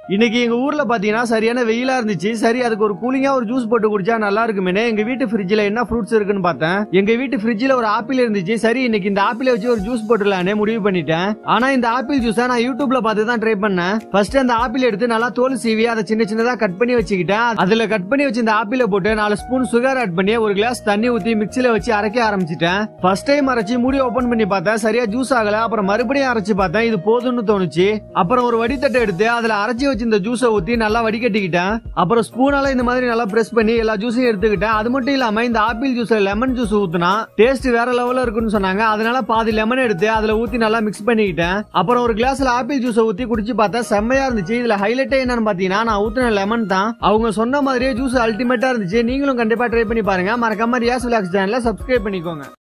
இன்னைக்கு எங்க ஊர்ல பாத்தீங்கன்னா சரியான வெயிலா இருந்துச்சு சரி அதுக்கு ஒரு கூலிங்கா ஒரு ஜூஸ் போட்டு குடிச்சா நல்லா இருக்குமே எங்க வீட்டு ஃப்ரிட்ஜ்ல என்ன ஃப்ரூட்ஸ் இருக்குன்னு பார்த்தேன் எங்க வீட்டு ஃப்ரிட்ஜ்ல ஒரு ஆப்பிள் இருந்துச்சு சரி இன்னைக்கு இந்த ஆப்பிளை வச்சு ஒரு ஜூஸ் போட்டுலானே முடிவு பண்ணிட்டேன் ஆனா இந்த ஆப்பிள் ஜூஸை நான் யூடியூப்ல பார்த்து தான் ட்ரை பண்ணேன் ஃபர்ஸ்ட் அந்த ஆப்பிள் எடுத்து நல்லா தோல் சீவி அதை சின்ன சின்னதா கட் பண்ணி வச்சுக்கிட்டேன் அதுல கட் பண்ணி வச்சு இந்த ஆப்பிளை போட்டு நாலு ஸ்பூன் சுகர் ஆட் பண்ணி ஒரு கிளாஸ் தண்ணி ஊத்தி மிக்ஸில வச்சு அரைக்க ஆரம்பிச்சிட்டேன் ஃபர்ஸ்ட் டைம் அரைச்சு மூடி ஓபன் பண்ணி பார்த்தேன் சரியா ஜூஸ் ஆகல அப்புறம் மறுபடியும் அரைச்சு பார்த்தேன் இது போதும்னு தோணுச்சு அப்புறம் ஒரு வடித்தட்டை எடுத்து அதுல அரைச்சி வச்சிருந்த ஜூஸை ஊத்தி நல்லா வடிகட்டிக்கிட்டேன் அப்புறம் ஸ்பூனால இந்த மாதிரி நல்லா பிரஸ் பண்ணி எல்லா ஜூஸையும் எடுத்துக்கிட்டேன் அது மட்டும் இல்லாம இந்த ஆப்பிள் ஜூஸ்ல லெமன் ஜூஸ் ஊத்துனா டேஸ்ட் வேற லெவல்ல இருக்குன்னு சொன்னாங்க அதனால பாதி லெமன் எடுத்து அதுல ஊத்தி நல்லா மிக்ஸ் பண்ணிக்கிட்டேன் அப்புறம் ஒரு கிளாஸ்ல ஆப்பிள் ஜூஸை ஊத்தி குடிச்சு பார்த்தா செம்மையா இருந்துச்சு இதுல ஹைலைட்டே என்னன்னு பாத்தீங்கன்னா நான் ஊத்துன லெமன் தான் அவங்க சொன்ன மாதிரியே ஜூஸ் அல்டிமேட்டா இருந்துச்சு நீங்களும் கண்டிப்பா ட்ரை பண்ணி பாருங்க மறக்காம ரியாஸ் விலாக்ஸ் சேனலை சப்ஸ்கிரைப் பண்ணிக்கோங்க